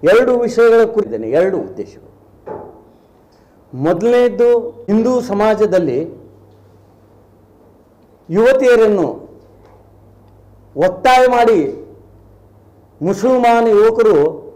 ಎರಡು ವಿಷಯಗಳ ಕುರಿತೇನೆ ಎರಡು ಉದ್ದೇಶಗಳು ಮೊದಲನೇದ್ದು ಹಿಂದೂ ಸಮಾಜದಲ್ಲಿ ಯುವತಿಯರನ್ನು ಒತ್ತಾಯ ಮಾಡಿ ಮುಸಲ್ಮಾನ ಯುವಕರು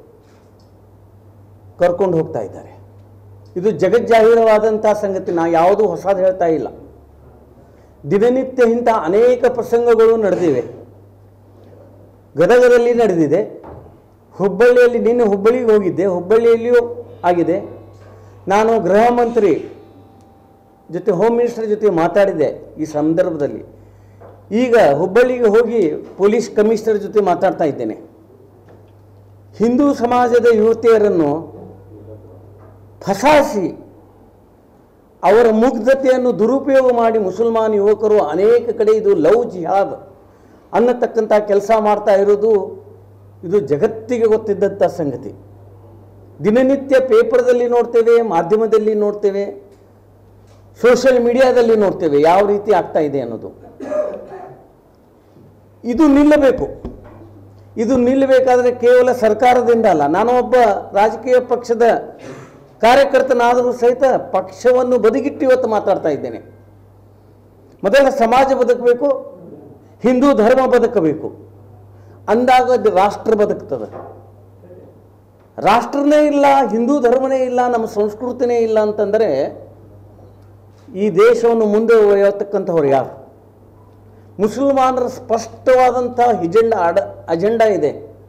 ಕರ್ಕೊಂಡು ಹೋಗ್ತಾ ಇದ್ದಾರೆ ಇದು ಜಗಜ್ಜಾಹೀರವಾದಂಥ ಸಂಗತಿ ನಾ ಯಾವುದೂ ಹೊಸದು ಹೇಳ್ತಾ ಇಲ್ಲ ದಿನನಿತ್ಯ ಇಂಥ ಅನೇಕ ಪ್ರಸಂಗಗಳು ನಡೆದಿವೆ ಗದಗದಲ್ಲಿ ನಡೆದಿದೆ ಹುಬ್ಬಳ್ಳಿಯಲ್ಲಿ ನಿನ್ನೆ ಹುಬ್ಬಳ್ಳಿಗೆ ಹೋಗಿದ್ದೆ ಹುಬ್ಬಳ್ಳಿಯಲ್ಲಿಯೂ ಆಗಿದೆ ನಾನು ಗೃಹ ಮಂತ್ರಿ ಜೊತೆ ಹೋಮ್ ಮಿನಿಸ್ಟರ್ ಜೊತೆ ಮಾತಾಡಿದೆ ಈ ಸಂದರ್ಭದಲ್ಲಿ ಈಗ ಹುಬ್ಬಳ್ಳಿಗೆ ಹೋಗಿ ಪೊಲೀಸ್ ಕಮಿಷನರ್ ಜೊತೆ ಮಾತಾಡ್ತಾ ಇದ್ದೇನೆ ಹಿಂದೂ ಸಮಾಜದ ಯುವತಿಯರನ್ನು ಫಸಾಸಿ ಅವರ ಮುಗ್ಧತೆಯನ್ನು ದುರುಪಯೋಗ ಮಾಡಿ ಮುಸಲ್ಮಾನ್ ಯುವಕರು ಅನೇಕ ಕಡೆ ಇದು ಲವ್ ಜಿಹಾದ್ ಅನ್ನತಕ್ಕಂಥ ಕೆಲಸ ಮಾಡ್ತಾ ಇರೋದು ಇದು ಜಗತ್ತಿಗೆ ಗೊತ್ತಿದ್ದಂಥ ಸಂಗತಿ ದಿನನಿತ್ಯ ಪೇಪರ್ದಲ್ಲಿ ನೋಡ್ತೇವೆ ಮಾಧ್ಯಮದಲ್ಲಿ ನೋಡ್ತೇವೆ ಸೋಷಿಯಲ್ ಮೀಡಿಯಾದಲ್ಲಿ ನೋಡ್ತೇವೆ ಯಾವ ರೀತಿ ಆಗ್ತಾ ಇದೆ ಅನ್ನೋದು ಇದು ನಿಲ್ಲಬೇಕು ಇದು ನಿಲ್ಲಬೇಕಾದ್ರೆ ಕೇವಲ ಸರ್ಕಾರದಿಂದ ಅಲ್ಲ ನಾನು ಒಬ್ಬ ರಾಜಕೀಯ ಪಕ್ಷದ ಕಾರ್ಯಕರ್ತನಾದರೂ ಸಹಿತ ಪಕ್ಷವನ್ನು ಬದಿಗಿಟ್ಟು ಇವತ್ತು ಮಾತಾಡ್ತಾ ಇದ್ದೇನೆ ಮೊದಲ ಸಮಾಜ ಬದುಕಬೇಕು ಹಿಂದೂ ಧರ್ಮ ಬದುಕಬೇಕು ಅಂದಾಗ ಅದು ರಾಷ್ಟ್ರ ಬದುಕ್ತದೆ ರಾಷ್ಟ್ರನೇ ಇಲ್ಲ ಹಿಂದೂ ಧರ್ಮನೇ ಇಲ್ಲ ನಮ್ಮ ಸಂಸ್ಕೃತಿನೇ ಇಲ್ಲ ಅಂತಂದರೆ ಈ ದೇಶವನ್ನು ಮುಂದೆ ಒಯ್ಯತಕ್ಕಂಥವ್ರು ಯಾರು ಮುಸಲ್ಮಾನರ ಸ್ಪಷ್ಟವಾದಂಥ ಹಿಜೆಂಡ ಅಡ ಅಜೆಂಡಾ ಇದೆ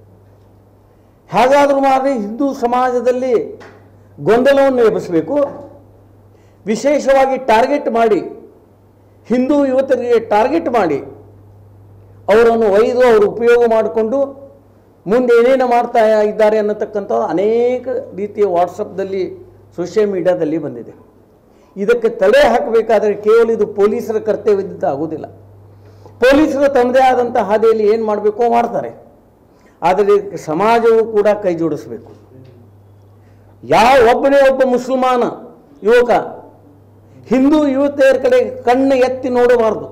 ಹೇಗಾದರೂ ಮಾಡಿ ಹಿಂದೂ ಸಮಾಜದಲ್ಲಿ ಗೊಂದಲವನ್ನು ಎಬ್ಬಿಸಬೇಕು ವಿಶೇಷವಾಗಿ ಟಾರ್ಗೆಟ್ ಮಾಡಿ ಹಿಂದೂ ಯುವತರಿಗೆ ಟಾರ್ಗೆಟ್ ಮಾಡಿ ಅವರನ್ನು ಒಯ್ದು ಅವರು ಉಪಯೋಗ ಮಾಡಿಕೊಂಡು ಮುಂದೆ ಏನೇನು ಮಾಡ್ತಾ ಇದ್ದಾರೆ ಅನ್ನತಕ್ಕಂಥ ಅನೇಕ ರೀತಿಯ ವಾಟ್ಸಪ್ದಲ್ಲಿ ಸೋಷಿಯಲ್ ಮೀಡಿಯಾದಲ್ಲಿ ಬಂದಿದೆ ಇದಕ್ಕೆ ತಡೆ ಹಾಕಬೇಕಾದರೆ ಕೇವಲ ಇದು ಪೊಲೀಸರ ಕರ್ತವ್ಯದಿಂದ ಆಗುವುದಿಲ್ಲ ಪೊಲೀಸರು ತಮ್ಮದೇ ಆದಂಥ ಹಾದಿಯಲ್ಲಿ ಏನು ಮಾಡಬೇಕೋ ಮಾಡ್ತಾರೆ ಆದರೆ ಇದಕ್ಕೆ ಸಮಾಜವು ಕೂಡ ಕೈ ಜೋಡಿಸಬೇಕು ಯಾವ ಒಬ್ಬನೇ ಒಬ್ಬ ಮುಸಲ್ಮಾನ ಯುವಕ ಹಿಂದೂ ಯುವತಿಯರ ಕಡೆ ಕಣ್ಣು ಎತ್ತಿ ನೋಡಬಾರ್ದು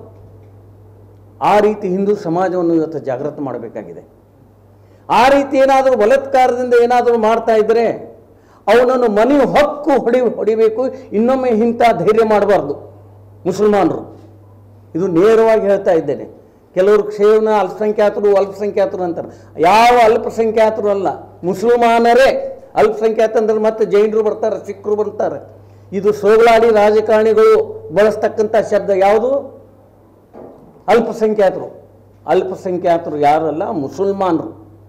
ಆ ರೀತಿ ಹಿಂದೂ ಸಮಾಜವನ್ನು ಇವತ್ತು ಜಾಗೃತ ಮಾಡಬೇಕಾಗಿದೆ ಆ ರೀತಿ ಏನಾದರೂ ಬಲಾತ್ಕಾರದಿಂದ ಏನಾದರೂ ಮಾಡ್ತಾ ಇದ್ದರೆ ಅವನನ್ನು ಮನೆ ಹೊಕ್ಕು ಹೊಡಿ ಹೊಡಿಬೇಕು ಇನ್ನೊಮ್ಮೆ ಇಂಥ ಧೈರ್ಯ ಮಾಡಬಾರ್ದು ಮುಸಲ್ಮಾನರು ಇದು ನೇರವಾಗಿ ಹೇಳ್ತಾ ಇದ್ದೇನೆ ಕೆಲವರು ಕ್ಷೇಮನ ಅಲ್ಪಸಂಖ್ಯಾತರು ಅಲ್ಪಸಂಖ್ಯಾತರು ಅಂತಾರೆ ಯಾವ ಅಲ್ಪಸಂಖ್ಯಾತರು ಅಲ್ಲ ಮುಸಲ್ಮಾನರೇ ಅಲ್ಪಸಂಖ್ಯಾತ ಅಂದ್ರೆ ಮತ್ತೆ ಜೈನರು ಬರ್ತಾರೆ ಸಿಖ್ರು ಬರ್ತಾರೆ ಇದು ಸೋಗಲಾಡಿ ರಾಜಕಾರಣಿಗಳು ಬಳಸ್ತಕ್ಕಂಥ ಶಬ್ದ ಯಾವುದು ಅಲ್ಪಸಂಖ್ಯಾತರು ಅಲ್ಪಸಂಖ್ಯಾತರು ಯಾರಲ್ಲ ಮುಸಲ್ಮಾನರು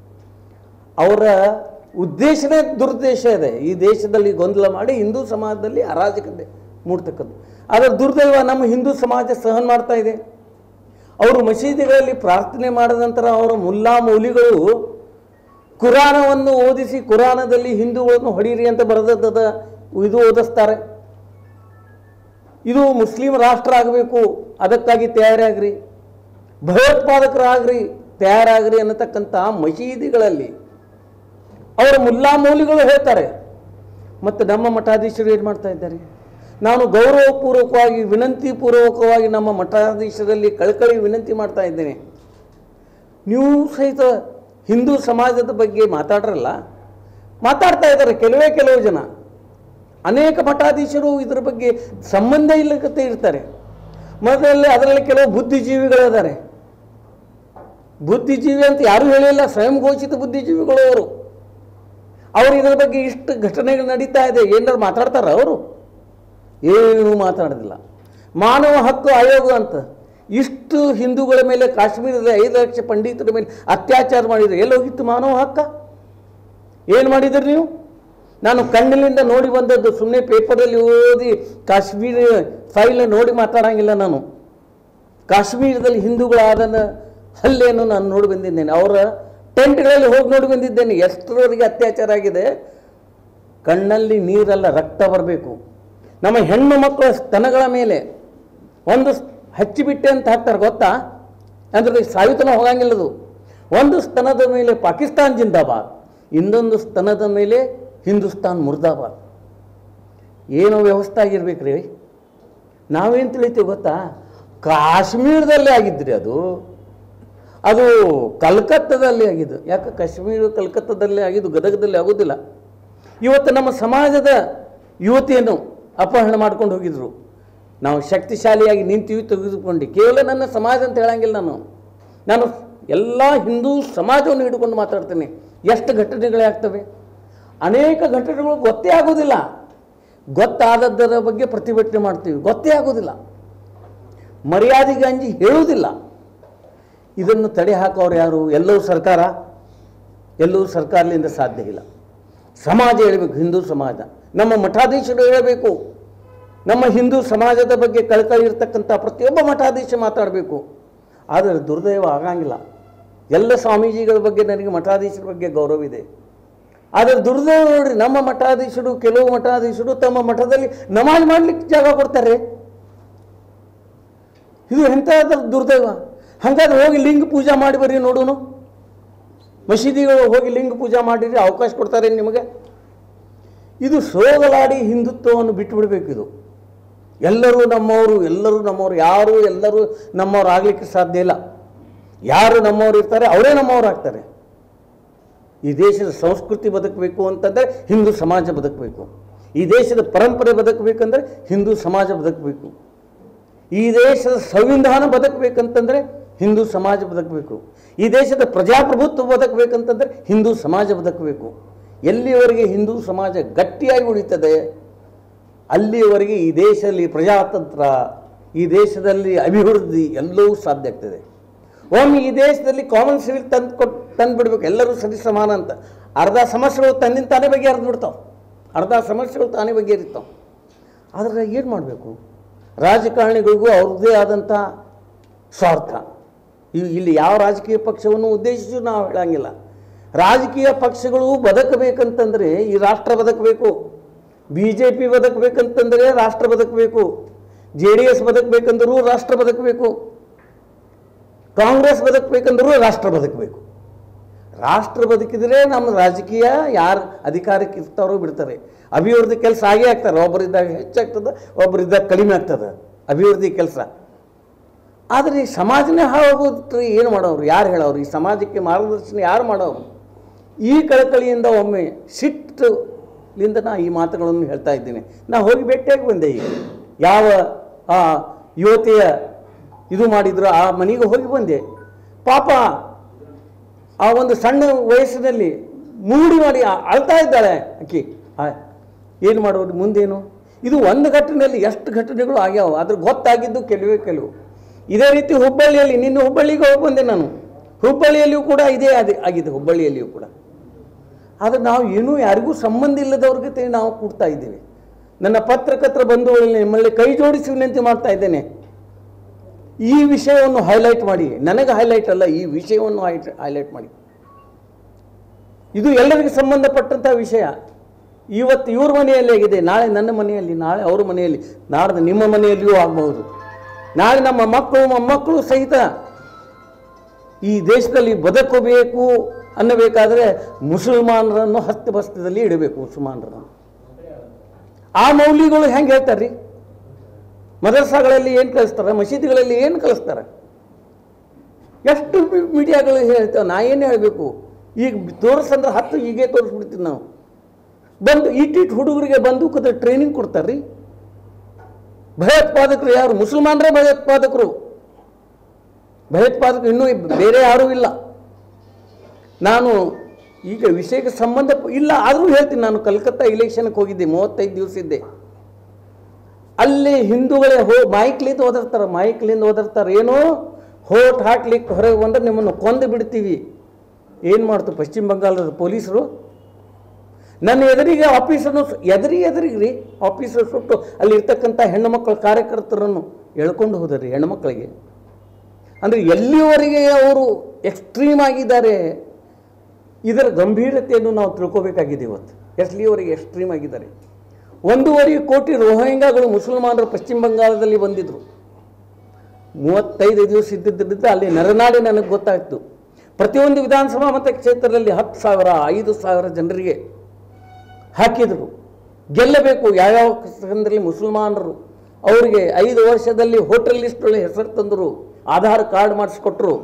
ಅವರ ಉದ್ದೇಶನೇ ದುರುದ್ದೇಶ ಇದೆ ಈ ದೇಶದಲ್ಲಿ ಗೊಂದಲ ಮಾಡಿ ಹಿಂದೂ ಸಮಾಜದಲ್ಲಿ ಅರಾಜಕತೆ ಮೂಡ್ತಕ್ಕದ್ದು ಆದರೆ ದುರ್ದೈವ ನಮ್ಮ ಹಿಂದೂ ಸಮಾಜ ಸಹನ ಮಾಡ್ತಾ ಇದೆ ಅವರು ಮಸೀದಿಗಳಲ್ಲಿ ಪ್ರಾರ್ಥನೆ ಮಾಡಿದ ನಂತರ ಅವರ ಮುಲ್ಲಾ ಮೌಲಿಗಳು ಕುರಾನವನ್ನು ಓದಿಸಿ ಕುರಾನದಲ್ಲಿ ಹಿಂದೂಗಳನ್ನು ಹೊಡೀರಿ ಅಂತ ಬರೆದದ ಇದು ಓದಿಸ್ತಾರೆ ಇದು ಮುಸ್ಲಿಂ ರಾಷ್ಟ್ರ ಆಗಬೇಕು ಅದಕ್ಕಾಗಿ ತಯಾರಾಗ್ರಿ ಭಯೋತ್ಪಾದಕರಾಗ್ರಿ ತಯಾರಾಗ್ರಿ ಅನ್ನತಕ್ಕಂಥ ಮಸೀದಿಗಳಲ್ಲಿ ಅವರ ಮುಲ್ಲಾ ಮೌಲಿಗಳು ಹೇಳ್ತಾರೆ ಮತ್ತು ನಮ್ಮ ಮಠಾಧೀಶರು ಏನು ಮಾಡ್ತಾ ಇದ್ದಾರೆ ನಾನು ಗೌರವಪೂರ್ವಕವಾಗಿ ವಿನಂತಿ ಪೂರ್ವಕವಾಗಿ ನಮ್ಮ ಮಠಾಧೀಶರಲ್ಲಿ ಕಳಕಳಿ ವಿನಂತಿ ಮಾಡ್ತಾ ಇದ್ದೇನೆ ನೀವು ಸಹಿತ ಹಿಂದೂ ಸಮಾಜದ ಬಗ್ಗೆ ಮಾತಾಡ್ರಲ್ಲ ಮಾತಾಡ್ತಾ ಇದ್ದಾರೆ ಕೆಲವೇ ಕೆಲವು ಜನ ಅನೇಕ ಮಠಾಧೀಶರು ಇದರ ಬಗ್ಗೆ ಸಂಬಂಧ ಇಲ್ಲಕತೆ ಇರ್ತಾರೆ ಮೊದಲಲ್ಲಿ ಅದರಲ್ಲಿ ಕೆಲವು ಬುದ್ಧಿಜೀವಿಗಳಿದ್ದಾರೆ ಬುದ್ಧಿಜೀವಿ ಅಂತ ಯಾರೂ ಹೇಳಿಲ್ಲ ಸ್ವಯಂ ಘೋಷಿತ ಬುದ್ಧಿಜೀವಿಗಳು ಅವರು ಅವರು ಇದರ ಬಗ್ಗೆ ಇಷ್ಟು ಘಟನೆಗಳು ನಡೀತಾ ಇದೆ ಏನಾರು ಮಾತಾಡ್ತಾರ ಅವರು ಏನೂ ಮಾತಾಡೋದಿಲ್ಲ ಮಾನವ ಹಕ್ಕು ಆಯೋಗ ಅಂತ ಇಷ್ಟು ಹಿಂದೂಗಳ ಮೇಲೆ ಕಾಶ್ಮೀರದ ಐದು ಲಕ್ಷ ಪಂಡಿತರ ಮೇಲೆ ಅತ್ಯಾಚಾರ ಮಾಡಿದ್ರು ಎಲ್ಲಿ ಹೋಗಿತ್ತು ಮಾನವ ಹಕ್ಕ ಏನು ಮಾಡಿದ್ರಿ ನೀವು ನಾನು ಕಣ್ಣಿನಿಂದ ನೋಡಿ ಬಂದದ್ದು ಸುಮ್ಮನೆ ಪೇಪರಲ್ಲಿ ಓದಿ ಕಾಶ್ಮೀರ ಫೈಲ್ ನೋಡಿ ಮಾತಾಡಂಗಿಲ್ಲ ನಾನು ಕಾಶ್ಮೀರದಲ್ಲಿ ಹಿಂದೂಗಳಾದ ಹಲ್ಲೆಯನ್ನು ನಾನು ನೋಡಿ ಬಂದಿದ್ದೇನೆ ಅವರ ಟೆಂಟ್ಗಳಲ್ಲಿ ಹೋಗಿ ನೋಡಿ ಬಂದಿದ್ದೇನೆ ಎಷ್ಟರವರೆಗೆ ಅತ್ಯಾಚಾರ ಆಗಿದೆ ಕಣ್ಣಲ್ಲಿ ನೀರಲ್ಲ ರಕ್ತ ಬರಬೇಕು ನಮ್ಮ ಹೆಣ್ಣು ಮಕ್ಕಳ ಸ್ತನಗಳ ಮೇಲೆ ಒಂದು ಸ್- ಹಚ್ಚಿಬಿಟ್ಟೆ ಅಂತ ಹಾಕ್ತಾರೆ ಗೊತ್ತಾ ಅಂದ್ರೆ ಸಾಯುತನ ಹೋಗಂಗಿಲ್ಲದು ಒಂದು ಸ್ತನದ ಮೇಲೆ ಪಾಕಿಸ್ತಾನ್ ಜಿಂದಾಬಾದ್ ಇನ್ನೊಂದು ಸ್ತನದ ಮೇಲೆ ಹಿಂದೂಸ್ತಾನ್ ಮುರ್ದಾಬಾದ್ ಏನೋ ವ್ಯವಸ್ಥೆ ಆಗಿರ್ಬೇಕ್ರಿ ನಾವೇನು ತಿಳಿತೀವಿ ಗೊತ್ತಾ ಕಾಶ್ಮೀರದಲ್ಲೇ ಆಗಿದ್ರಿ ಅದು ಅದು ಕಲ್ಕತ್ತಾದಲ್ಲಿ ಆಗಿದ್ದು ಯಾಕೆ ಕಾಶ್ಮೀರ ಕಲ್ಕತ್ತಾದಲ್ಲಿ ಆಗಿದ್ದು ಗದಗದಲ್ಲಿ ಆಗೋದಿಲ್ಲ ಇವತ್ತು ನಮ್ಮ ಸಮಾಜದ ಯುವತಿಯನ್ನು ಅಪಹರಣ ಮಾಡ್ಕೊಂಡು ಹೋಗಿದ್ರು ನಾವು ಶಕ್ತಿಶಾಲಿಯಾಗಿ ನಿಂತೀವಿ ತೆಗೆದುಕೊಂಡು ಕೇವಲ ನನ್ನ ಸಮಾಜ ಅಂತ ಹೇಳಂಗಿಲ್ಲ ನಾನು ನಾನು ಎಲ್ಲ ಹಿಂದೂ ಸಮಾಜವನ್ನು ಹಿಡ್ಕೊಂಡು ಮಾತಾಡ್ತೇನೆ ಎಷ್ಟು ಘಟನೆಗಳೇ ಆಗ್ತವೆ ಅನೇಕ ಘಟನೆಗಳು ಗೊತ್ತೇ ಆಗೋದಿಲ್ಲ ಗೊತ್ತಾದದ್ದರ ಬಗ್ಗೆ ಪ್ರತಿಭಟನೆ ಮಾಡ್ತೀವಿ ಗೊತ್ತೇ ಆಗೋದಿಲ್ಲ ಮರ್ಯಾದೆಗೆ ಅಂಜಿ ಹೇಳುವುದಿಲ್ಲ ಇದನ್ನು ತಡೆ ಹಾಕೋರು ಯಾರು ಎಲ್ಲವೂ ಸರ್ಕಾರ ಎಲ್ಲವೂ ಸರ್ಕಾರದಿಂದ ಸಾಧ್ಯ ಇಲ್ಲ ಸಮಾಜ ಹೇಳಬೇಕು ಹಿಂದೂ ಸಮಾಜ ನಮ್ಮ ಮಠಾಧೀಶರು ಹೇಳಬೇಕು ನಮ್ಮ ಹಿಂದೂ ಸಮಾಜದ ಬಗ್ಗೆ ಕಳಕಳಿ ಇರ್ತಕ್ಕಂಥ ಪ್ರತಿಯೊಬ್ಬ ಮಠಾಧೀಶ ಮಾತಾಡಬೇಕು ಆದರೆ ದುರ್ದೈವ ಆಗಂಗಿಲ್ಲ ಎಲ್ಲ ಸ್ವಾಮೀಜಿಗಳ ಬಗ್ಗೆ ನನಗೆ ಮಠಾಧೀಶರ ಬಗ್ಗೆ ಗೌರವ ಇದೆ ಆದರೆ ದುರ್ದೈವ ನೋಡ್ರಿ ನಮ್ಮ ಮಠಾಧೀಶರು ಕೆಲವು ಮಠಾಧೀಶರು ತಮ್ಮ ಮಠದಲ್ಲಿ ನಮಾಜ್ ಮಾಡ್ಲಿಕ್ಕೆ ಜಾಗ ಕೊಡ್ತಾರೆ ಇದು ಎಂಥ ದುರ್ದೈವ ಹಾಗಾದ್ರೆ ಹೋಗಿ ಲಿಂಗ ಪೂಜಾ ಮಾಡಿ ಬರ್ರಿ ನೋಡೋನು ಮಸೀದಿಗಳು ಹೋಗಿ ಲಿಂಗ ಪೂಜಾ ಮಾಡಿರಿ ಅವಕಾಶ ಕೊಡ್ತಾರೆ ನಿಮಗೆ ಇದು ಸೋಗಲಾಡಿ ಹಿಂದುತ್ವವನ್ನು ಬಿಟ್ಟುಬಿಡ್ಬೇಕು ಇದು ಎಲ್ಲರೂ ನಮ್ಮವರು ಎಲ್ಲರೂ ನಮ್ಮವರು ಯಾರು ಎಲ್ಲರೂ ನಮ್ಮವ್ರು ಆಗ್ಲಿಕ್ಕೆ ಸಾಧ್ಯ ಇಲ್ಲ ಯಾರು ನಮ್ಮವ್ರು ಇರ್ತಾರೆ ಅವರೇ ನಮ್ಮವ್ರು ಆಗ್ತಾರೆ ಈ ದೇಶದ ಸಂಸ್ಕೃತಿ ಬದುಕಬೇಕು ಅಂತಂದರೆ ಹಿಂದೂ ಸಮಾಜ ಬದುಕಬೇಕು ಈ ದೇಶದ ಪರಂಪರೆ ಬದುಕಬೇಕಂದ್ರೆ ಹಿಂದೂ ಸಮಾಜ ಬದುಕಬೇಕು ಈ ದೇಶದ ಸಂವಿಧಾನ ಬದುಕಬೇಕಂತಂದ್ರೆ ಹಿಂದೂ ಸಮಾಜ ಬದುಕಬೇಕು ಈ ದೇಶದ ಪ್ರಜಾಪ್ರಭುತ್ವ ಬದುಕಬೇಕಂತಂದ್ರೆ ಹಿಂದೂ ಸಮಾಜ ಬದುಕಬೇಕು ಎಲ್ಲಿಯವರೆಗೆ ಹಿಂದೂ ಸಮಾಜ ಗಟ್ಟಿಯಾಗಿ ಉಳಿತದೆ ಅಲ್ಲಿಯವರೆಗೆ ಈ ದೇಶದಲ್ಲಿ ಪ್ರಜಾತಂತ್ರ ಈ ದೇಶದಲ್ಲಿ ಅಭಿವೃದ್ಧಿ ಎಲ್ಲವೂ ಸಾಧ್ಯ ಆಗ್ತದೆ ಒಮ್ಮೆ ಈ ದೇಶದಲ್ಲಿ ಕಾಮನ್ ಸಿವಿಲ್ ತಂದು ಕೊಟ್ಟು ತಂದು ಬಿಡ್ಬೇಕು ಎಲ್ಲರೂ ಸರಿ ಸಮಾನ ಅಂತ ಅರ್ಧ ಸಮಸ್ಯೆಗಳು ತನ್ನಿಂದ ತಾನೇ ಬಗೆಹರಿದು ಬಿಡ್ತಾವೆ ಅರ್ಧ ಸಮಸ್ಯೆಗಳು ತಾನೇ ಬಗೆಹರಿತಾವೆ ಆದರೆ ಏನು ಮಾಡಬೇಕು ರಾಜಕಾರಣಿಗಳಿಗೂ ಅವ್ರದ್ದೇ ಆದಂಥ ಸ್ವಾರ್ಥ ಇ- ಇಲ್ಲಿ ಯಾವ ರಾಜಕೀಯ ಪಕ್ಷವನ್ನು ಉದ್ದೇಶಿಸಿ ನಾವು ಹೇಳಂಗಿಲ್ಲ ರಾಜಕೀಯ ಪಕ್ಷಗಳು ಬದುಕಬೇಕಂತಂದರೆ ಈ ರಾಷ್ಟ್ರ ಬದುಕಬೇಕು ಬಿ ಜೆ ಪಿ ಬದುಕಬೇಕಂತಂದರೆ ರಾಷ್ಟ್ರ ಬದುಕಬೇಕು ಜೆ ಡಿ ಎಸ್ ಬದುಕಬೇಕಂದ್ರೂ ರಾಷ್ಟ್ರ ಬದುಕಬೇಕು ಕಾಂಗ್ರೆಸ್ ಬದುಕಬೇಕಂದ್ರೂ ರಾಷ್ಟ್ರ ಬದುಕಬೇಕು ರಾಷ್ಟ್ರ ಬದುಕಿದ್ರೆ ನಮ್ಮ ರಾಜಕೀಯ ಯಾರು ಅಧಿಕಾರಕ್ಕೆ ಇರ್ತಾರೋ ಬಿಡ್ತಾರೆ ಅಭಿವೃದ್ಧಿ ಕೆಲಸ ಆಗೇ ಆಗ್ತಾರೆ ಒಬ್ಬರಿದ್ದಾಗ ಹೆಚ್ಚಾಗ್ತದೆ ಒಬ್ಬರಿದ್ದಾಗ ಕಡಿಮೆ ಆಗ್ತದೆ ಅಭಿವೃದ್ಧಿ ಕೆಲಸ ಆದರೆ ಈ ಸಮಾಜನೇ ಹಾಳಾಗೋದ್ರೆ ಏನು ಮಾಡೋರು ಯಾರು ಹೇಳೋರು ಈ ಸಮಾಜಕ್ಕೆ ಮಾರ್ಗದರ್ಶನ ಯಾರು ಮಾಡೋರು ಈ ಕಳಕಳಿಯಿಂದ ಒಮ್ಮೆ ಸಿಟ್ಟುಲಿಂದ ನಾ ಈ ಮಾತುಗಳನ್ನು ಹೇಳ್ತಾ ಇದ್ದೀನಿ ನಾ ಹೋಗಿ ಭೇಟಿಯಾಗಿ ಬಂದೆ ಈಗ ಯಾವ ಆ ಯುವತಿಯ ಇದು ಮಾಡಿದ್ರು ಆ ಮನೆಗೆ ಹೋಗಿ ಬಂದೆ ಪಾಪ ಆ ಒಂದು ಸಣ್ಣ ವಯಸ್ಸಿನಲ್ಲಿ ಮೂಡಿ ಮಾಡಿ ಆ- ಅಳ್ತಾ ಇದ್ದಾಳೆ ಅಕ್ಕಿ ಏನು ಮಾಡೋದು ಮುಂದೇನು ಇದು ಒಂದು ಘಟನೆಯಲ್ಲಿ ಎಷ್ಟು ಘಟನೆಗಳು ಆಗ್ಯಾವ ಅದ್ರ ಗೊತ್ತಾಗಿದ್ದು ಕೆಲವೇ ಕೆಲವು ಇದೇ ರೀತಿ ಹುಬ್ಬಳ್ಳಿಯಲ್ಲಿ ನಿನ್ನೆ ಹುಬ್ಬಳ್ಳಿಗೆ ಹೋಗಿ ಬಂದೆ ನಾನು ಹುಬ್ಬಳ್ಳಿಯಲ್ಲಿಯೂ ಕೂಡ ಇದೇ ಆದಿ ಆಗಿದೆ ಹುಬ್ಬಳ್ಳಿಯಲ್ಲಿಯೂ ಕೂಡ ಆದರೆ ನಾವು ಏನೂ ಯಾರಿಗೂ ಸಂಬಂಧ ಇಲ್ಲದವ್ರ ಜೊತೆ ನಾವು ಕೂಡ್ತಾ ಇದ್ದೀವಿ ನನ್ನ ಪತ್ರಕರ್ತರ ಬಂಧುಗಳಲ್ಲಿ ನಿಮ್ಮಲ್ಲಿ ಕೈ ಜೋಡಿಸಿ ವಿನಂತಿ ಮಾಡ್ತಾ ಇದ್ದೇನೆ ಈ ವಿಷಯವನ್ನು ಹೈಲೈಟ್ ಮಾಡಿ ನನಗೆ ಹೈಲೈಟ್ ಅಲ್ಲ ಈ ವಿಷಯವನ್ನು ಹೈಲೈಟ್ ಮಾಡಿ ಇದು ಎಲ್ಲರಿಗೂ ಸಂಬಂಧಪಟ್ಟಂಥ ವಿಷಯ ಇವತ್ತು ಇವ್ರ ಮನೆಯಲ್ಲಿ ಆಗಿದೆ ನಾಳೆ ನನ್ನ ಮನೆಯಲ್ಲಿ ನಾಳೆ ಅವ್ರ ಮನೆಯಲ್ಲಿ ನಾಡ್ದು ನಿಮ್ಮ ಮನೆಯಲ್ಲಿಯೂ ಆಗಬಹುದು ನಾಳೆ ನಮ್ಮ ಮಕ್ಕಳು ಮೊಮ್ಮಕ್ಕಳು ಸಹಿತ ಈ ದೇಶದಲ್ಲಿ ಬದುಕಬೇಕು ಅನ್ನಬೇಕಾದ್ರೆ ಮುಸಲ್ಮಾನರನ್ನು ಹತ್ತು ಬಸ್ತದಲ್ಲಿ ಇಡಬೇಕು ಮುಸಲ್ಮಾನರನ್ನು ಆ ಮೌಲ್ಯಗಳು ಹೆಂಗೆ ಹೇಳ್ತಾರೆ ಮದರಸಾಗಳಲ್ಲಿ ಏನು ಕಲಿಸ್ತಾರೆ ಮಸೀದಿಗಳಲ್ಲಿ ಏನು ಕಲಿಸ್ತಾರೆ ಎಷ್ಟು ಮಿ- ಮೀಡಿಯಾಗಳು ಹೇಳ್ತೇವೆ ನಾ ಏನು ಹೇಳಬೇಕು ಈಗ ತೋರಿಸಂದ್ರೆ ಹತ್ತು ಹೀಗೆ ತೋರಿಸ್ಬಿಡ್ತೀವಿ ನಾವು ಬಂದು ಇಟ್ಟಿಟ್ಟು ಹುಡುಗರಿಗೆ ಬಂದೂಕದ ಟ್ರೈನಿಂಗ್ ಕೊಡ್ತಾರೆ ರೀ ಭಯೋತ್ಪಾದಕರು ಯಾರು ಮುಸಲ್ಮಾನರೇ ಭಯೋತ್ಪಾದಕರು ಭಯೋತ್ಪಾದಕರು ಇನ್ನೂ ಬೇರೆ ಯಾರೂ ಇಲ್ಲ ನಾನು ಈಗ ವಿಷಯಕ್ಕೆ ಸಂಬಂಧ ಇಲ್ಲ ಆದರೂ ಹೇಳ್ತೀನಿ ನಾನು ಕಲ್ಕತ್ತಾ ಇಲೆಕ್ಷನ್ಗೆ ಹೋಗಿದ್ದೆ ಮೂವತ್ತೈದು ದಿವಸ ಇದ್ದೆ ಅಲ್ಲಿ ಹಿಂದೂಗಳೇ ಹೋ ಮೈಕ್ಲಿಂದ ಓದಿರ್ತಾರೆ ಮೈಕ್ಲಿಂದ ಓದಿರ್ತಾರೆ ಏನೋ ಹೋಟ್ ಹಾಕ್ಲಿಕ್ಕೆ ಹೊರಗೆ ಬಂದ್ರೆ ನಿಮ್ಮನ್ನು ಕೊಂದು ಬಿಡ್ತೀವಿ ಏನು ಮಾಡ್ತು ಪಶ್ಚಿಮ ಬಂಗಾಳದ ಪೊಲೀಸರು ನನ್ನ ಎದುರಿಗೆ ಆಫೀಸನ್ನು ಸು- ಎದುರಿ ಎದುರಿಗೆ ರೀ ಆಫೀಸರ್ ಸುಟ್ಟು ಅಲ್ಲಿ ಇರ್ತಕ್ಕಂಥ ಹೆಣ್ಣು ಮಕ್ಕಳ ಕಾರ್ಯಕರ್ತರನ್ನು ಎಳ್ಕೊಂಡು ಹೋದರಿ ಹೆಣ್ಮಕ್ಳಿಗೆ ಅಂದರೆ ಎಲ್ಲಿವರೆಗೆ ಅವರು ಎಕ್ಸ್ಟ್ರೀಮ್ ಆಗಿದ್ದಾರೆ ಇದರ ಗಂಭೀರತೆಯನ್ನು ನಾವು ತಿಳ್ಕೋಬೇಕಾಗಿದೆ ಇವತ್ತು ಎಲ್ಲಿವರೆಗೆ ಎಕ್ಸ್ಟ್ರೀಮ್ ಆಗಿದ್ದಾರೆ ಒಂದೂವರೆ ಕೋಟಿ ರೋಹಿಂಗಾಗಳು ಮುಸಲ್ಮಾನರು ಪಶ್ಚಿಮ ಬಂಗಾಳದಲ್ಲಿ ಬಂದಿದ್ದರು ಮೂವತ್ತೈದು ದಿವಸ ಇದ್ದಿದ್ದರಿಂದ ಅಲ್ಲಿ ನರನಾಡಿ ನನಗೆ ಗೊತ್ತಾಯಿತು ಪ್ರತಿಯೊಂದು ವಿಧಾನಸಭಾ ಮತಕ್ಷೇತ್ರದಲ್ಲಿ ಹತ್ತು ಸಾವಿರ ಐದು ಸಾವಿರ ಜನರಿಗೆ ಹಾಕಿದರು ಗೆಲ್ಲಬೇಕು ಯಾವ್ಯಾವ ಸಂದರ್ಭದಲ್ಲಿ ಮುಸಲ್ಮಾನರು ಅವರಿಗೆ ಐದು ವರ್ಷದಲ್ಲಿ ಹೋಟೆಲ್ ಲಿಸ್ಟೊಳಗೆ ಹೆಸರು ತಂದರು ಆಧಾರ್ ಕಾರ್ಡ್ ಮಾಡಿಸ್ಕೊಟ್ರು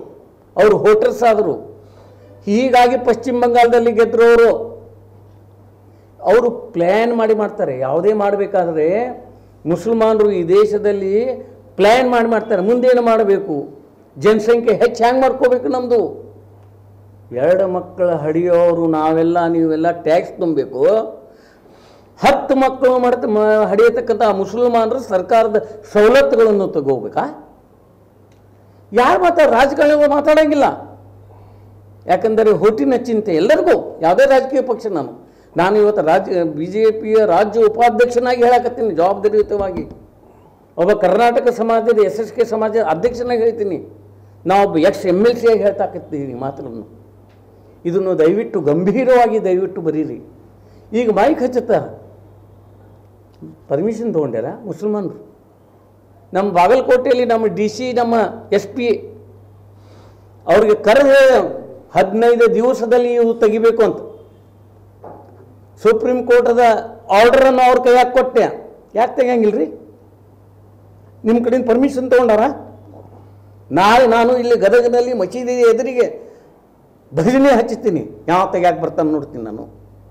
ಅವರು ವೋಟರ್ಸ್ ಆದರು ಹೀಗಾಗಿ ಪಶ್ಚಿಮ ಬಂಗಾಳದಲ್ಲಿ ಗೆದ್ದರು ಅವರು ಅವರು ಪ್ಲ್ಯಾನ್ ಮಾಡಿ ಮಾಡ್ತಾರೆ ಯಾವುದೇ ಮಾಡಬೇಕಾದ್ರೆ ಮುಸಲ್ಮಾನರು ಈ ದೇಶದಲ್ಲಿ ಪ್ಲ್ಯಾನ್ ಮಾಡಿ ಮಾಡ್ತಾರೆ ಮುಂದೇನು ಮಾಡಬೇಕು ಜನಸಂಖ್ಯೆ ಹೆಚ್ಚು ಹ್ಯಾಂಗೆ ಮಾಡ್ಕೋಬೇಕು ನಮ್ಮದು ಎರಡು ಮಕ್ಕಳ ಹಡಿಯೋರು ನಾವೆಲ್ಲ ನೀವೆಲ್ಲ ಟ್ಯಾಕ್ಸ್ ತುಂಬಬೇಕು ಹತ್ತು ಮಕ್ಕಳು ಮಾಡ್ತ ಮ- ಹಡಿಯತಕ್ಕಂಥ ಮುಸಲ್ಮಾನರು ಸರ್ಕಾರದ ಸವಲತ್ತುಗಳನ್ನು ತಗೋಬೇಕಾ ಯಾರು ಮಾತಾಡ ರಾಜಕಾರಣಿಗಳು ಮಾತಾಡೋಂಗಿಲ್ಲ ಯಾಕಂದರೆ ಹೊಟ್ಟಿನ ಚಿಂತೆ ಎಲ್ಲರಿಗೂ ಯಾವುದೇ ರಾಜಕೀಯ ಪಕ್ಷ ನಾನು ನಾನು ಇವತ್ತು ರಾಜ್ಯ ಬಿ ಜೆ ಪಿಯ ರಾಜ್ಯ ಉಪಾಧ್ಯಕ್ಷನಾಗಿ ಹೇಳಕತ್ತೀನಿ ಜವಾಬ್ದಾರಿಯುತವಾಗಿ ಒಬ್ಬ ಕರ್ನಾಟಕ ಸಮಾಜದ ಎಸ್ ಎಸ್ ಕೆ ಸಮಾಜದ ಅಧ್ಯಕ್ಷನಾಗಿ ಹೇಳ್ತೀನಿ ನಾವೊಬ್ಬ ಎಕ್ಸ್ ಎಮ್ ಎಲ್ ಸಿಯಾಗಿ ಹೇಳ್ತಾಕತ್ತೀನಿ ಮಾತುಗಳನ್ನು ಇದನ್ನು ದಯವಿಟ್ಟು ಗಂಭೀರವಾಗಿ ದಯವಿಟ್ಟು ಬರೀರಿ ಈಗ ಮೈಕ್ ಹಚ್ಚುತ್ತಾರೆ ಪರ್ಮಿಷನ್ ತೊಗೊಂಡ್ಯಾರ ಮುಸಲ್ಮಾನರು ನಮ್ಮ ಬಾಗಲಕೋಟೆಯಲ್ಲಿ ನಮ್ಮ ಡಿ ಸಿ ನಮ್ಮ ಎಸ್ ಪಿ ಅವ್ರಿಗೆ ಕರೆದು ಹದಿನೈದು ದಿವಸದಲ್ಲಿ ಇವು ತೆಗಿಬೇಕು ಅಂತ ಸುಪ್ರೀಂ ಕೋರ್ಟದ ಆರ್ಡರನ್ನು ಅವ್ರ ಕೈಯಾಗ ಕೊಟ್ಟೆ ಯಾಕೆ ತೆಗಿಯಂಗಿಲ್ರಿ ನಿಮ್ಮ ಕಡೆಯಿಂದ ಪರ್ಮಿಷನ್ ತೊಗೊಂಡಾರ ನಾಳೆ ನಾನು ಇಲ್ಲಿ ಗದಗನಲ್ಲಿ ಮಸೀದಿ ಎದುರಿಗೆ ಭಜನೆ ಹಚ್ಚುತ್ತೀನಿ ಯಾವ ತೆಗ್ಯಾಕೆ ಬರ್ತಾನೆ ನೋಡ್ತೀನಿ ನಾನು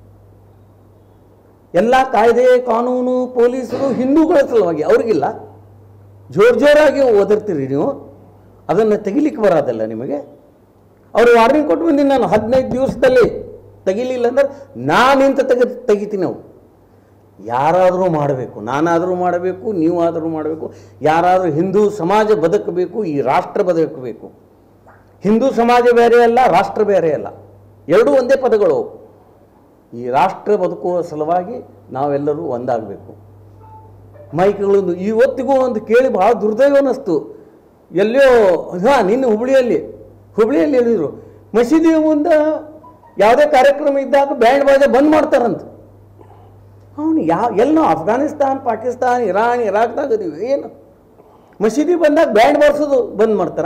ಎಲ್ಲ ಕಾಯ್ದೆ ಕಾನೂನು ಪೊಲೀಸರು ಹಿಂದೂಗಳ ಸಲುವಾಗಿ ಅವ್ರಿಗಿಲ್ಲ ಜೋರ್ ಜೋರಾಗಿ ಒದರ್ತೀರಿ ನೀವು ಅದನ್ನು ತೆಗಿಲಿಕ್ಕೆ ಬರೋದಲ್ಲ ನಿಮಗೆ ಅವರು ವಾರ್ನಿಂಗ್ ಕೊಟ್ಟು ಬಂದೀನಿ ನಾನು ಹದಿನೈದು ದಿವಸದಲ್ಲಿ ತೆಗಿಲಿಲ್ಲ ಅಂದ್ರೆ ನಾನಿಂತ ತೆಗೆ ತೆಗಿತೀನಿ ಅವು ಯಾರಾದರೂ ಮಾಡಬೇಕು ನಾನಾದರೂ ಮಾಡಬೇಕು ನೀವಾದರೂ ಮಾಡಬೇಕು ಯಾರಾದರೂ ಹಿಂದೂ ಸಮಾಜ ಬದುಕಬೇಕು ಈ ರಾಷ್ಟ್ರ ಬದುಕಬೇಕು ಹಿಂದೂ ಸಮಾಜ ಬೇರೆ ಅಲ್ಲ ರಾಷ್ಟ್ರ ಬೇರೆ ಅಲ್ಲ ಎರಡೂ ಒಂದೇ ಪದಗಳು ಅವು. ಈ ರಾಷ್ಟ್ರ ಬದುಕುವ ಸಲುವಾಗಿ ನಾವೆಲ್ಲರೂ ಒಂದಾಗಬೇಕು ಮೈಕ್ಗಳನ್ನು ಇವತ್ತಿಗೂ ಒಂದು ಕೇಳಿ ಭಾಳ ದುರ್ದೈವ ಅನ್ನಿಸ್ತು ಎಲ್ಲೋ ಹಾಂ ನಿನ್ನೆ ಹುಬ್ಳಿಯಲ್ಲಿ ಹುಬ್ಳಿಯಲ್ಲಿ ಹೇಳಿದರು ಮಸೀದಿ ಮುಂದೆ ಯಾವುದೇ ಕಾರ್ಯಕ್ರಮ ಇದ್ದಾಗ ಬ್ಯಾಂಡ್ ಬಾಜೆ ಬಂದ್ ಮಾಡ್ತಾರಂತ ಅವನು ಯಾವ ಎಲ್ಲೋ ಅಫ್ಘಾನಿಸ್ತಾನ್ ಪಾಕಿಸ್ತಾನ್ ಇರಾನ್ ಇರಾಕ್ದಾಗ ಅದೀವಿ ಏನು ಮಸೀದಿ ಬಂದಾಗ ಬ್ಯಾಂಡ್ ಬಾರಿಸೋದು ಬಂದ್ ಮಾಡ್ತಾರ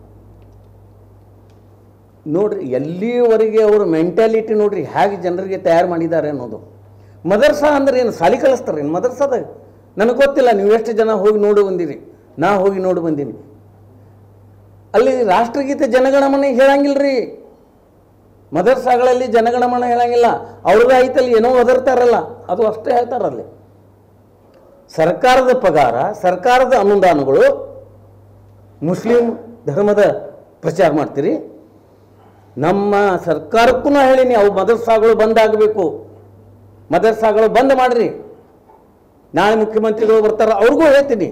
ನೋಡ್ರಿ ಎಲ್ಲಿವರೆಗೆ ಅವ್ರ ಮೆಂಟ್ಯಾಲಿಟಿ ನೋಡ್ರಿ ಹೇಗೆ ಜನರಿಗೆ ತಯಾರು ಮಾಡಿದ್ದಾರೆ ಅನ್ನೋದು ಮದರ್ಸಾ ಅಂದ್ರೆ ಏನು ಸಾಲಿ ಕಲಿಸ್ತಾರೆ ಏನು ಮದರ್ಸಾದಾಗ ನನಗೆ ಗೊತ್ತಿಲ್ಲ ನೀವು ಎಷ್ಟು ಜನ ಹೋಗಿ ನೋಡಿ ಬಂದಿರಿ ನಾ ಹೋಗಿ ನೋಡಿ ಬಂದೀನಿ ಅಲ್ಲಿ ರಾಷ್ಟ್ರಗೀತೆ ಜನಗಣಮನ ಹೇಳಂಗಿಲ್ರಿ ಮದರ್ಸಾಗಳಲ್ಲಿ ಜನಗಣಮನ ಹೇಳಂಗಿಲ್ಲ ಅವ್ರದ್ದು ಐತಲ್ಲಿ ಏನೋ ಒದರ್ತಾರಲ್ಲ ಅದು ಅಷ್ಟೇ ಹೇಳ್ತಾರಲ್ಲಿ ಸರ್ಕಾರದ ಪಗಾರ ಸರ್ಕಾರದ ಅನುದಾನಗಳು ಮುಸ್ಲಿಂ ಧರ್ಮದ ಪ್ರಚಾರ ಮಾಡ್ತೀರಿ ನಮ್ಮ ಸರ್ಕಾರಕ್ಕೂ ನಾ ಹೇಳೀನಿ ಅವು ಮದರ್ಸಾಗಳು ಬಂದಾಗಬೇಕು ಮದರ್ಸಾಗಳು ಬಂದ್ ಮಾಡ್ರಿ ನಾಳೆ ಮುಖ್ಯಮಂತ್ರಿಗಳು ಬರ್ತಾರೆ ಅವ್ರಿಗೂ ಹೇಳ್ತೀನಿ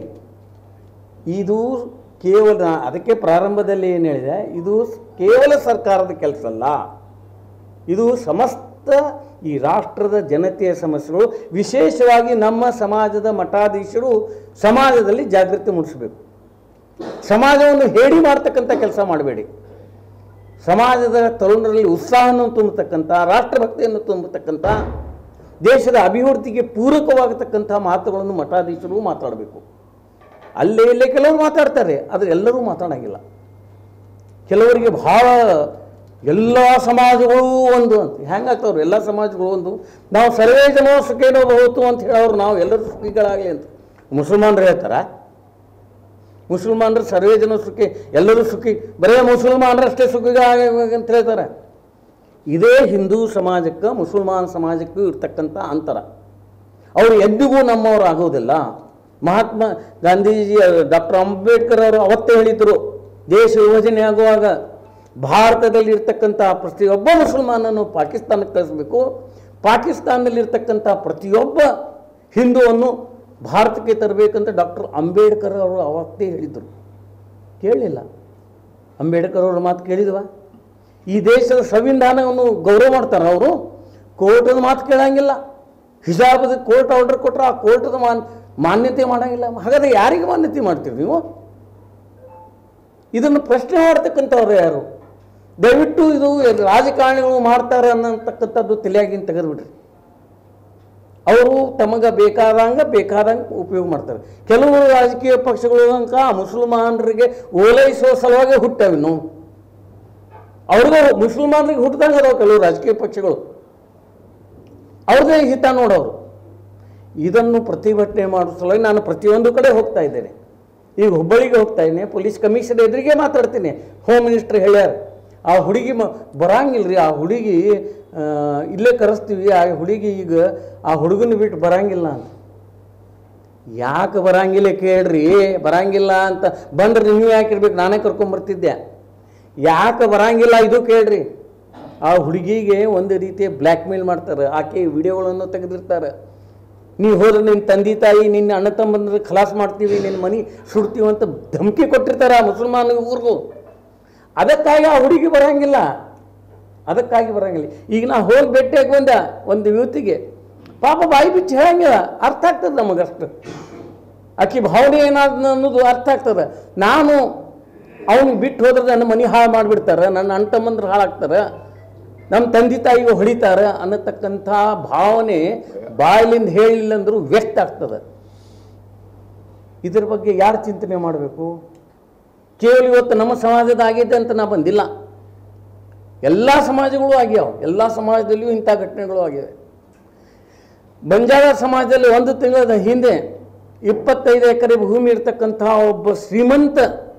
ಇದು ಕೇವಲ ನಾ- ಅದಕ್ಕೆ ಪ್ರಾರಂಭದಲ್ಲಿ ಏನು ಹೇಳಿದೆ ಇದು ಕೇವಲ ಸರ್ಕಾರದ ಕೆಲಸ ಅಲ್ಲ ಇದು ಸಮಸ್ತ ಈ ರಾಷ್ಟ್ರದ ಜನತೆಯ ಸಮಸ್ಯೆಗಳು ವಿಶೇಷವಾಗಿ ನಮ್ಮ ಸಮಾಜದ ಮಠಾಧೀಶರು ಸಮಾಜದಲ್ಲಿ ಜಾಗೃತಿ ಮೂಡಿಸಬೇಕು ಸಮಾಜವನ್ನು ಹೇಡಿ ಮಾಡ್ತಕ್ಕಂಥ ಕೆಲಸ ಮಾಡಬೇಡಿ ಸಮಾಜದ ತರುಣರಲ್ಲಿ ಉತ್ಸಾಹವನ್ನು ತುಂಬತಕ್ಕಂಥ ರಾಷ್ಟ್ರಭಕ್ತಿಯನ್ನು ತುಂಬತಕ್ಕಂಥ ದೇಶದ ಅಭಿವೃದ್ಧಿಗೆ ಪೂರಕವಾಗತಕ್ಕಂಥ ಮಾತುಗಳನ್ನು ಮಠಾಧೀಶರು ಮಾತಾಡಬೇಕು ಅಲ್ಲೇ ಇಲ್ಲೇ ಕೆಲವರು ಮಾತಾಡ್ತಾರೆ ಆದರೆ ಎಲ್ಲರೂ ಮಾತಾಡಂಗಿಲ್ಲ ಕೆಲವರಿಗೆ ಬಹಳ ಎಲ್ಲ ಸಮಾಜಗಳು ಒಂದು ಅಂತ ಹೆಂಗಾಗ್ತವ್ರು ಎಲ್ಲ ಸಮಾಜಗಳು ಒಂದು ನಾವು ಸರ್ವೇ ಜನೋ ಸುಖೇನೋ ಬಹುತು ಅಂತ ಹೇಳೋರು ನಾವು ಎಲ್ಲರೂ ಸುಖಿಗಳಾಗಲಿ ಅಂತ ಮುಸಲ್ಮಾನರು ಹೇಳ್ತಾರ ಮುಸಲ್ಮಾನರು ಸರ್ವೇ ಜನ ಸುಖಿ ಎಲ್ಲರೂ ಸುಖಿ ಬರೇ ಮುಸಲ್ಮಾನರಷ್ಟೇ ಸುಖಿಗಳಾಗಬೇಕು ಅಂತ ಹೇಳ್ತಾರೆ ಇದೇ ಹಿಂದೂ ಸಮಾಜಕ್ಕೆ ಮುಸಲ್ಮಾನ್ ಸಮಾಜಕ್ಕೂ ಇರ್ತಕ್ಕಂಥ ಅಂತರ ಅವರು ಎಂದಿಗೂ ನಮ್ಮವರು ಆಗೋದಿಲ್ಲ ಮಹಾತ್ಮ ಗಾಂಧೀಜಿ ಡಾಕ್ಟರ್ ಅಂಬೇಡ್ಕರ್ ಅವರು ಅವತ್ತೇ ಹೇಳಿದರು ದೇಶ ವಿಭಜನೆ ಆಗುವಾಗ ಭಾರತದಲ್ಲಿ ಇರ್ತಕ್ಕಂಥ ಪ್ರತಿಯೊಬ್ಬ ಮುಸಲ್ಮಾನನ್ನು ಪಾಕಿಸ್ತಾನಕ್ಕೆ ಕಳಿಸ್ಬೇಕು ಪಾಕಿಸ್ತಾನದಲ್ಲಿರ್ತಕ್ಕಂಥ ಪ್ರತಿಯೊಬ್ಬ ಹಿಂದೂವನ್ನು ಭಾರತಕ್ಕೆ ತರಬೇಕಂತ ಡಾಕ್ಟರ್ ಅಂಬೇಡ್ಕರ್ ಅವರು ಅವತ್ತೇ ಹೇಳಿದರು ಕೇಳಲಿಲ್ಲ ಅಂಬೇಡ್ಕರ್ ಅವ್ರ ಮಾತು ಕೇಳಿದ್ವಾ ಈ ದೇಶದ ಸಂವಿಧಾನವನ್ನು ಗೌರವ ಮಾಡ್ತಾರೆ ಅವರು ಕೋರ್ಟದ ಮಾತು ಕೇಳಂಗಿಲ್ಲ ಹಿಜಾಬದ ಕೋರ್ಟ್ ಆರ್ಡರ್ ಕೊಟ್ಟರೆ ಆ ಕೋರ್ಟದ ಮಾನ್ ಮಾನ್ಯತೆ ಮಾಡಂಗಿಲ್ಲ ಹಾಗಾದ್ರೆ ಯಾರಿಗೆ ಮಾನ್ಯತೆ ಮಾಡ್ತೀರಿ ನೀವು ಇದನ್ನು ಪ್ರಶ್ನೆ ಮಾಡ್ತಕ್ಕಂಥವ್ರು ಯಾರು ದಯವಿಟ್ಟು ಇದು ರಾಜಕಾರಣಿಗಳು ಮಾಡ್ತಾರೆ ಅನ್ನತಕ್ಕಂಥದ್ದು ತಲೆಯಾಗಿನ ತೆಗೆದುಬಿಡ್ರಿ ಅವರು ತಮಗೆ ಬೇಕಾದಂಗ ಬೇಕಾದಂಗೆ ಉಪಯೋಗ ಮಾಡ್ತಾರೆ ಕೆಲವು ರಾಜಕೀಯ ಪಕ್ಷಗಳು ಅಂಕ ಮುಸಲ್ಮಾನರಿಗೆ ಓಲೈಸುವ ಸಲುವಾಗಿ ಹುಟ್ಟವಿನ್ನು ಅವ್ರಿಗೂ ಮುಸಲ್ಮಾನರಿಗೆ ಹುಟ್ಟಿದಂಗೆ ಅದಾವ ಕೆಲವು ರಾಜಕೀಯ ಪಕ್ಷಗಳು ಅವ್ರದೇ ಹಿತ ನೋಡೋರು ಇದನ್ನು ಪ್ರತಿಭಟನೆ ಮಾಡೋ ಸಲುವಾಗಿ ನಾನು ಪ್ರತಿಯೊಂದು ಕಡೆ ಹೋಗ್ತಾ ಇದ್ದೇನೆ ಈಗ ಹುಬ್ಬಳ್ಳಿಗೆ ಹೋಗ್ತಾ ಇದ್ದೀನಿ ಪೊಲೀಸ್ ಕಮಿಷನರ್ ಎದುರಿಗೆ ಮಾತಾಡ್ತೀನಿ ಹೋಮ್ ಮಿನಿಸ್ಟರ್ ಹೇಳ್ಯಾರ ಆ ಹುಡುಗಿ ಮ ಬರಂಗಿಲ್ಲ ಆ ಹುಡುಗಿ ಆ, ಇಲ್ಲೇ ಕರೆಸ್ತೀವಿ ಆ ಹುಡುಗಿ ಈಗ ಆ ಹುಡುಗನ ಬಿಟ್ಟು ಬರಂಗಿಲ್ಲ ಅಂತ ಯಾಕೆ ಬರಂಗಿಲ್ಲ ಕೇಳ್ರಿ ಬರಂಗಿಲ್ಲ ಅಂತ ಬಂದ್ರೆ ನೀವು ಯಾಕೆ ಇರ್ಬೇಕು ನಾನೇ ಕರ್ಕೊಂಬರ್ತಿದ್ದೆ ಯಾಕೆ ಬರಂಗಿಲ್ಲ ಇದು ಕೇಳ್ರಿ ಆ ಹುಡುಗಿಗೆ ಒಂದು ರೀತಿಯ ಬ್ಲ್ಯಾಕ್ ಮೇಲ್ ಮಾಡ್ತಾರೆ ಆಕೆ ವಿಡಿಯೋಗಳನ್ನು ತೆಗೆದಿರ್ತಾರೆ ನೀವು ಹೋದ್ರೆ ನಿನ್ನ ತಂದೆ ತಾಯಿ ನಿನ್ನ ಅಣ್ಣ ತಮ್ಮಂದ್ರೆ ಖಲಾಸ್ ಮಾಡ್ತೀವಿ ನಿನ್ನ ಮನೆ ಸುಡ್ತೀವಿ ಅಂತ ಧಮಕಿ ಕೊಟ್ಟಿರ್ತಾರೆ ಆ ಮುಸಲ್ಮಾನ ಊರಿಗೂ ಅದಕ್ಕಾಗಿ ಆ ಹುಡುಗಿ ಬರಂಗಿಲ್ಲ ಅದಕ್ಕಾಗಿ ಬರಂಗಿಲ್ಲ ಈಗ ನಾ ಹೋಗಿ ಭೇಟಿಯಾಗಿ ಬಂದ ಒಂದು ಯುವತಿಗೆ ಪಾಪ ಬಾಯಿ ಬಿಚ್ಚಿ ಹೇಳಂಗಿಲ್ಲ ಅರ್ಥ ಆಗ್ತದೆ ನಮಗಷ್ಟು ಆಕಿ ಭಾವನೆ ಏನಾದ ಅನ್ನೋದು ಅರ್ಥ ಆಗ್ತದೆ ನಾನು ಅವ್ನಿಗೆ ಬಿಟ್ಟು ಹೋದ್ರೆ ನನ್ನ ಮನೆ ಹಾಳು ಮಾಡಿಬಿಡ್ತಾರೆ ನನ್ನ ಅಣ್ಣ ತಮ್ಮಂದ್ರೆ ಹಾಳಾಗ್ತಾರೆ ನಮ್ಮ ತಂದೆ ತಾಯಿಗೂ ಹೊಡಿತಾರೆ ಅನ್ನತಕ್ಕಂಥ ಭಾವನೆ ಬಾಯಿಲಿಂದ ಹೇಳಿಲ್ಲ ಅಂದರೂ ವ್ಯಕ್ತ ಆಗ್ತದೆ ಇದ್ರ ಬಗ್ಗೆ ಯಾರು ಚಿಂತನೆ ಮಾಡಬೇಕು ಕೇವಲ ಇವತ್ತು ನಮ್ಮ ಸಮಾಜದ ಆಗೈತೆ ಅಂತ ನಾ ಬಂದಿಲ್ಲ ಎಲ್ಲ ಸಮಾಜಗಳು ಆಗ್ಯಾವ ಎಲ್ಲ ಸಮಾಜದಲ್ಲಿಯೂ ಇಂಥ ಘಟನೆಗಳು ಆಗಿವೆ ಬಂಜಾರ ಸಮಾಜದಲ್ಲಿ ಒಂದು ತಿಂಗಳ ಹಿಂದೆ ಇಪ್ಪತ್ತೈದು ಎಕರೆ ಭೂಮಿ ಇರ್ತಕ್ಕಂತಹ ಒಬ್ಬ ಶ್ರೀಮಂತ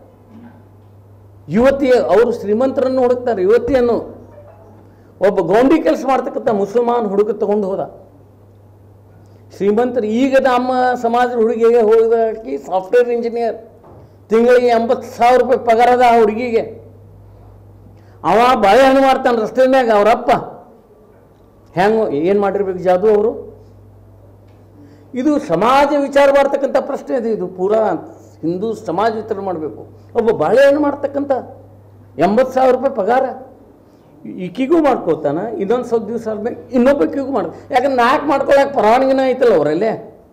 ಯುವತಿ ಅವರು ಶ್ರೀಮಂತರನ್ನು ಹುಡುಕ್ತಾರೆ ಯುವತಿಯನ್ನು ಒಬ್ಬ ಗೌಂಡಿ ಕೆಲಸ ಮಾಡ್ತಕ್ಕಂಥ ಮುಸಲ್ಮಾನ್ ಹುಡುಗ ತಗೊಂಡು ಹೋದ ಶ್ರೀಮಂತರು ಈಗ ನಮ್ಮ ಸಮಾಜದ ಹುಡುಗಿಗೆ ಹೋದಾಕಿ ಸಾಫ್ಟ್ವೇರ್ ಇಂಜಿನಿಯರ್ ತಿಂಗಳಿಗೆ ಎಂಬತ್ತು ಸಾವಿರ ರೂಪಾಯಿ ಪಗಾರ ಅದ ಆ ಹುಡುಗಿಗೆ ಅವ ಬಾಳೆಹಣ್ಣು ಮಾಡ್ತಾನೆ ರಸ್ತೆ ಮ್ಯಾಗ ಅವರಪ್ಪ ಹೆಂಗೆ ಏನು ಮಾಡಿರ್ಬೇಕು ಜಾದು ಅವರು ಇದು ಸಮಾಜ ವಿಚಾರ ಮಾಡ್ತಕ್ಕಂಥ ಪ್ರಶ್ನೆ ಇದೆ ಇದು ಪೂರಾ ಹಿಂದೂ ಸಮಾಜ ವಿಚಾರ ಮಾಡಬೇಕು ಒಬ್ಬ ಬಾಳೆಹಣ್ಣು ಮಾಡ್ತಕ್ಕಂಥ ಎಂಬತ್ತು ಸಾವಿರ ರೂಪಾಯಿ ಪಗಾರ ಈಕಿಗೂ ಮಾಡ್ಕೋತಾನ ಇದೊಂದು ಸ್ವಲ್ಪ ದಿವಸ ಆದ್ಮೇಲೆ ಇನ್ನೊಬ್ಬಕ್ಕಿಗೂ ಮಾಡ ಯಾಕಂದ್ರೆ ನಾಲ್ಕು ಮಾಡ್ಕೊಳಕ್ಕೆ ಪರವಾನಗಿನ ಐತಲ್ಲ ಅವರಲ್ಲೇ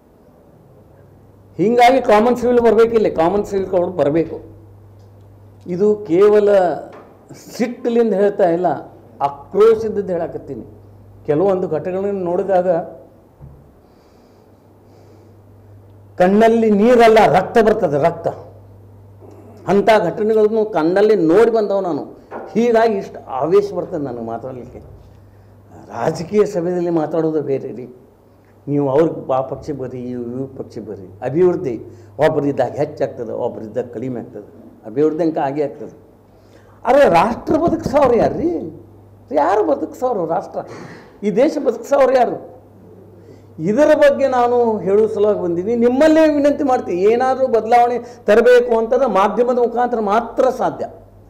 ಹೀಗಾಗಿ ಕಾಮನ್ ಸಿವಿಲ್ ಬರಬೇಕಿಲ್ಲ ಕಾಮನ್ ಸಿವಿಲ್ ಕೋಡ್ ಬರಬೇಕು ಇದು ಕೇವಲ ಸಿಟ್ಟಿಲಿಂದ ಹೇಳ್ತಾ ಇಲ್ಲ ಆಕ್ರೋಶದಿಂದ ಹೇಳಕತ್ತೀನಿ ಕೆಲವೊಂದು ಘಟನೆಗಳನ್ನು ನೋಡಿದಾಗ ಕಣ್ಣಲ್ಲಿ ನೀರಲ್ಲ ರಕ್ತ ಬರ್ತದೆ ರಕ್ತ ಅಂಥ ಘಟನೆಗಳನ್ನು ಕಣ್ಣಲ್ಲಿ ನೋಡಿ ಬಂದವ ನಾನು ಹೀಗಾಗಿ ಇಷ್ಟು ಆವೇಶ ಬರ್ತದೆ ನನಗೆ ಮಾತಾಡಲಿಕ್ಕೆ ರಾಜಕೀಯ ಸಭೆಯಲ್ಲಿ ಮಾತಾಡೋದು ಬೇರೆ ರೀ ನೀವು ಅವ್ರಿಗೆ ಆ ಪಕ್ಷಕ್ಕೆ ಬರ್ರಿ ಇವ್ ಇವ್ರ ಪಕ್ಷಕ್ಕೆ ಬರ್ರಿ ಅಭಿವೃದ್ಧಿ ಒಬ್ಬರಿದ್ದಾಗ ಹೆಚ್ಚಾಗ್ತದೆ ಒಬ್ಬರಿದ್ದಾಗ ಕಡಿಮೆ ಆಗ್ತದೆ ಅಭಿವೃದ್ಧಿ ಅಂಕ ಆಗೇ ಆಗ್ತದೆ ಆದರೆ ರಾಷ್ಟ್ರ ಬದುಕಿಸೋರು ಯಾರು ರೀ ಯಾರು ಬದುಕಿಸೋರು ರಾಷ್ಟ್ರ ಈ ದೇಶ ಬದುಕಿಸೋರು ಯಾರು ಇದರ ಬಗ್ಗೆ ನಾನು ಹೇಳುವ ಸಲುವಾಗಿ ಬಂದೀನಿ ನಿಮ್ಮಲ್ಲೇ ವಿನಂತಿ ಮಾಡ್ತೀನಿ ಏನಾದರೂ ಬದಲಾವಣೆ ತರಬೇಕು ಅಂತಂದ್ರೆ ಮಾಧ್ಯಮದ ಮುಖಾಂತರ ಮಾತ್ರ ಸಾಧ್ಯ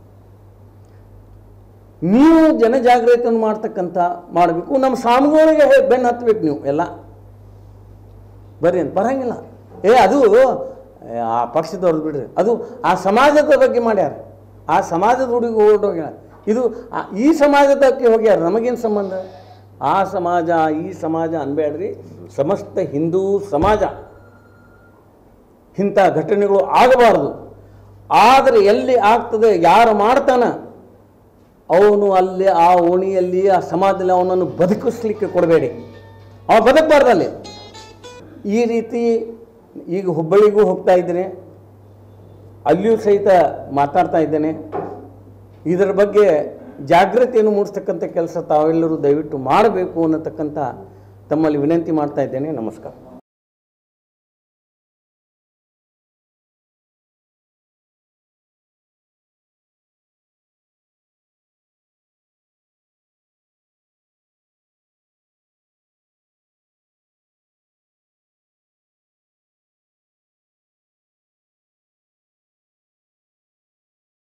ನೀವು ಜನಜಾಗೃತಿಯನ್ನು ಮಾಡ್ತಕ್ಕಂಥ ಮಾಡಬೇಕು ನಮ್ಮ ಸ್ವಾಮಿಗಳಿಗೆ ಹೇ- ಬೆನ್ನು ಹತ್ತಬೇಕು ನೀವು ಎಲ್ಲ ಬರ್ರಿ ಅಂತ ಬರಂಗಿಲ್ಲ ಏ ಅದು ಏ, ಆ ಪಕ್ಷದವ್ರು ಬಿಡ್ರಿ ಅದು ಆ ಸಮಾಜದ ಬಗ್ಗೆ ಮಾಡ್ಯಾರ ಆ ಸಮಾಜದ ಹುಡುಗಿ ಹೊರಟೋಗ್ಯಾರ ಇದು ಆ- ಈ ಸಮಾಜದಕ್ಕೆ ಹೋಗ್ಯಾರ ನಮಗೇನು ಸಂಬಂಧ ಆ ಸಮಾಜ ಈ ಸಮಾಜ ಅನ್ಬೇಡ್ರಿ ಸಮಸ್ತ ಹಿಂದೂ ಸಮಾಜ ಇಂಥ ಘಟನೆಗಳು ಆಗಬಾರ್ದು ಆದರೆ ಎಲ್ಲಿ ಆಗ್ತದೆ ಯಾರು ಮಾಡ್ತಾನ ಅವನು ಅಲ್ಲಿ ಆ ಓಣಿಯಲ್ಲಿ ಆ ಸಮಾಜದಲ್ಲಿ ಅವನನ್ನು ಬದುಕಿಸ್ಲಿಕ್ಕೆ ಕೊಡಬೇಡಿ ಅವ ಬದುಕಬಾರ್ದಲ್ಲಿ ಈ ರೀತಿ ಈಗ ಹುಬ್ಬಳ್ಳಿಗೂ ಹೋಗ್ತಾ ಇದ್ದೇನೆ ಅಲ್ಲಿಯೂ ಸಹಿತ ಮಾತಾಡ್ತಾ ಇದ್ದೇನೆ ಇದರ ಬಗ್ಗೆ ಜಾಗೃತಿಯನ್ನು ಮೂಡಿಸ್ತಕ್ಕಂಥ ಕೆಲಸ ತಾವೆಲ್ಲರೂ ದಯವಿಟ್ಟು ಮಾಡಬೇಕು ಅನ್ನತಕ್ಕಂಥ ತಮ್ಮಲ್ಲಿ ವಿನಂತಿ ಮಾಡ್ತಾ ಇದ್ದೇನೆ ನಮಸ್ಕಾರ